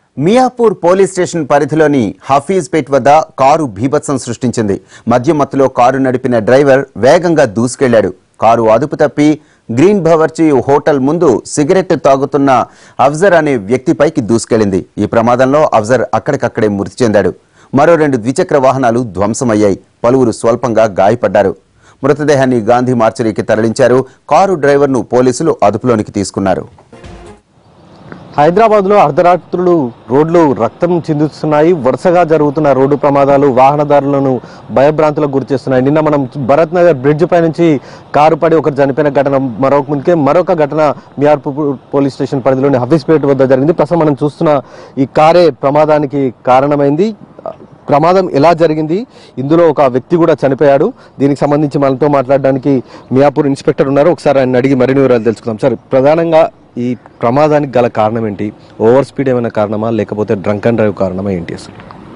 Miyapur police station పరిధిలోని హఫీజ్పేట్ వద్ద car బీభత్సం సృష్టించింది మద్యం మత్తులో కారు నడిపిన డ్రైవర్ వేగంగా దూసుకెళ్లాడు కారు అదుపు తప్పి గ్రీన్ భవర్చి హోటల్ ముందు సిగరెట్ తాగుతున్న అఫ్జర్ అనే వ్యక్తిపైకి దూసుకెళ్లింది ఈ ప్రమాదంలో అఫ్జర్ అక్కడికక్కడే మృతి చెందాడు మరో రెండు ద్విచక్ర వాహనాలు ధ్వంసమయ్యాయి పలువురు స్వల్పంగా గాయపడ్డారు మృతదేహాన్ని గాంధీ మార్చరీకి తరలించారు కారు డ్రైవర్ను పోలీసులు అదుపులోనికి తీసుకున్నారు హైదరాబాద్లో అర్ధరాత్రులు రోడ్లు రక్తం చిందిస్తున్నాయి వరుసగా జరుగుతున్న రోడ్డు ప్రమాదాలు వాహనదారులను భయభ్రాంతులకు గురిచేస్తున్నాయి నిన్న మనం భరత్ నగర్ బ్రిడ్జ్ పై నుంచి కారు పడి ఒకరు చనిపోయిన ఘటన మరొక ముందుకే మరొక ఘటన మియార్పూర్ పోలీస్ స్టేషన్ పరిధిలోని హఫీస్పేట్ వద్ద జరిగింది ప్రస్తుతం మనం చూస్తున్న ఈ కారే ప్రమాదానికి కారణమైంది ప్రమాదం ఎలా జరిగింది ఇందులో ఒక వ్యక్తి కూడా చనిపోయాడు దీనికి సంబంధించి మనతో మాట్లాడడానికి మియాపూర్ ఇన్స్పెక్టర్ ఉన్నారు ఒకసారి ఆయన అడిగి మరిన్ని వివరాలు తెలుసుకుందాం సార్ ప్రధానంగా ఈ ప్రమాదానికి గల కారణం ఏంటి ఓవర్ స్పీడ్ ఏమైనా కారణమా లేకపోతే డ్రంక్ అండ్ డ్రైవ్ కారణమా ఏంటి అసలు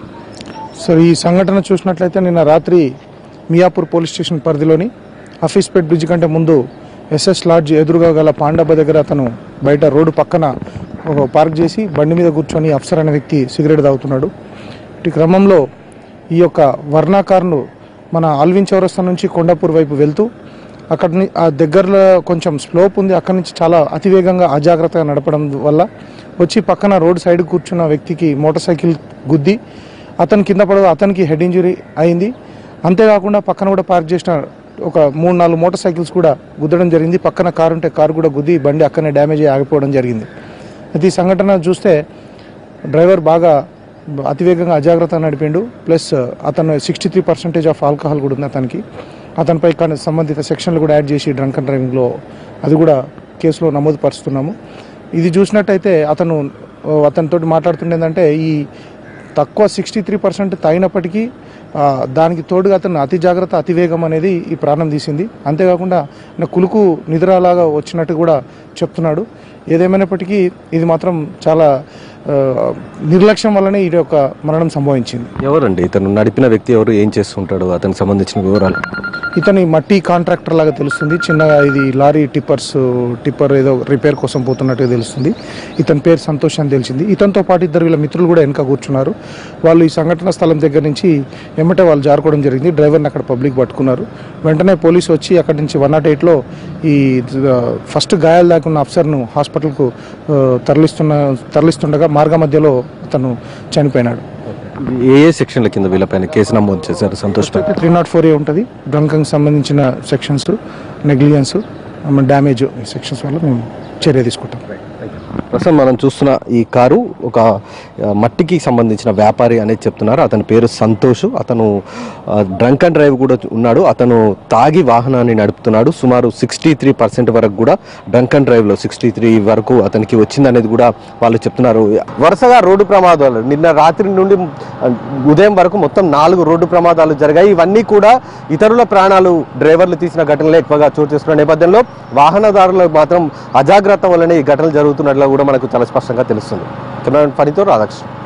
సార్ ఈ సంఘటన చూసినట్లయితే నిన్న రాత్రి మియాపూర్ పోలీస్ స్టేషన్ పరిధిలోని హఫీస్పేట్ బ్రిడ్జ్ కంటే ముందు ఎస్ఎస్ లాడ్జ్ ఎదురుగా గల పాండబ్బ దగ్గర అతను బయట రోడ్డు పక్కన ఒక పార్క్ చేసి బండి మీద కూర్చొని అఫ్సర్ అనే వ్యక్తి సిగరెట్ తాగుతున్నాడు ఈ క్రమంలో ఈ యొక్క వర్ణా కారును మన ఆల్విన్ చౌరస్తా నుంచి కొండాపూర్ వైపు వెళ్తూ అక్కడ ని- ఆ దగ్గరలో కొంచెం స్లోప్ ఉంది అక్కడి నుంచి చాలా అతివేగంగా అజాగ్రత్తగా నడపడం వల్ల వచ్చి పక్కన రోడ్ సైడ్ కూర్చున్న వ్యక్తికి మోటార్ సైకిల్ గుద్ది అతను కింద పడదు అతనికి హెడ్ ఇంజరీ అయింది అంతేకాకుండా పక్కన కూడా పార్క్ చేసిన ఒక మూడు నాలుగు మోటార్ సైకిల్స్ కూడా గుద్దడం జరిగింది పక్కన కారు ఉంటే కారు కూడా గుద్ది బండి అక్కడనే డ్యామేజ్ అయ్యి ఆగిపోవడం జరిగింది అయితే ఈ సంఘటన చూస్తే డ్రైవర్ బాగా అతివేగంగా అజాగ్రత్త నడిపిండు ప్లస్ అతను sixty three percentage of alcohol కూడా ఉంది అతనికి అతనిపై కానీ సంబంధిత సెక్షన్లు కూడా యాడ్ చేసి డ్రంక్ అండ్ డ్రైవింగ్లో అది కూడా కేసులో నమోదు పరుస్తున్నాము ఇది చూసినట్టయితే అతను ఓ, అతనితోటి మాట్లాడుతుండేందంటే ఈ తక్కువ సిక్స్టీ త్రీ పర్సెంట్ తాగినప్పటికీ ఆ, దానికి తోడుగా అతను అతి జాగ్రత్త అతివేగం అనేది ఈ ప్రాణం తీసింది అంతేకాకుండా నా కులుకు నిద్రలాగా వచ్చినట్టు కూడా చెప్తున్నాడు ఏదేమైనప్పటికీ ఇది మాత్రం చాలా ఆ, నిర్లక్ష్యం వల్లనే ఈ యొక్క మరణం సంభవించింది ఎవరండి ఇతను నడిపిన వ్యక్తి ఎవరు ఏం చేస్తుంటాడు అతనికి సంబంధించిన వివరాలు ఇతని మట్టి కాంట్రాక్టర్ లాగా తెలుస్తుంది చిన్నగా ఇది లారీ టిప్పర్స్ టిప్పర్ ఏదో రిపేర్ కోసం పోతున్నట్టుగా తెలుస్తుంది ఇతని పేరు సంతోష్ అని తెలిసింది ఇతనితో పాటు ఇద్దరు వీళ్ళ మిత్రులు కూడా వెనక కూర్చున్నారు వాళ్ళు ఈ సంఘటన స్థలం దగ్గర నుంచి ఎమ్మటే వాళ్ళు జారుకోవడం జరిగింది డ్రైవర్ని అక్కడ పబ్లిక్ పట్టుకున్నారు వెంటనే పోలీసు వచ్చి అక్కడి నుంచి వన్ నాట్ ఎయిట్లో ఈ ఆ, ఫస్ట్ గాయాలు దాకున్న అఫ్సర్ను హాస్పిటల్కు ఆ, తరలిస్తున్న తరలిస్తుండగా మార్గ మధ్యలో అతను చనిపోయినాడు ఏ ఏ సెక్షన్ల కింద వీళ్ళపైన కేసు నమోదు చేశారు సంతోష్ పై త్రీ నాట్ ఫోర్ ఏ ఉంటుంది డ్రంకంకి సంబంధించిన సెక్షన్స్ నెగ్లిజెన్స్ డ్యామేజ్ సెక్షన్స్ వల్ల మేము చర్య తీసుకుంటాం ప్రస్తుతం మనం చూస్తున్న ఈ కారు ఒక ఆ, మట్టికి సంబంధించిన వ్యాపారి అనేది చెప్తున్నారు అతని పేరు సంతోష్ అతను డ్రంక్ అండ్ డ్రైవ్ కూడా ఉన్నాడు అతను తాగి వాహనాన్ని నడుపుతున్నాడు సుమారు సిక్స్టీ త్రీ పర్సెంట్ వరకు కూడా డ్రంక్ అండ్ డ్రైవ్లో సిక్స్టీ త్రీ వరకు అతనికి వచ్చిందనేది కూడా వాళ్ళు చెప్తున్నారు వరుసగా రోడ్డు ప్రమాదాలు నిన్న రాత్రి నుండి ఆ, ఉదయం వరకు మొత్తం నాలుగు రోడ్డు ప్రమాదాలు జరిగాయి ఇవన్నీ కూడా ఇతరుల ప్రాణాలు డ్రైవర్లు తీసిన ఘటనలే ఎక్కువగా చోటు చేసుకున్న నేపథ్యంలో వాహనదారులకు మాత్రం అజాగ్రత్త వల్లనే ఈ ఘటనలు జరుగుతున్నట్లు కూడా మనకు చాలా స్పష్టంగా తెలుస్తుంది కెమెరామెన్ ఫణితో రాధాకృష్ణ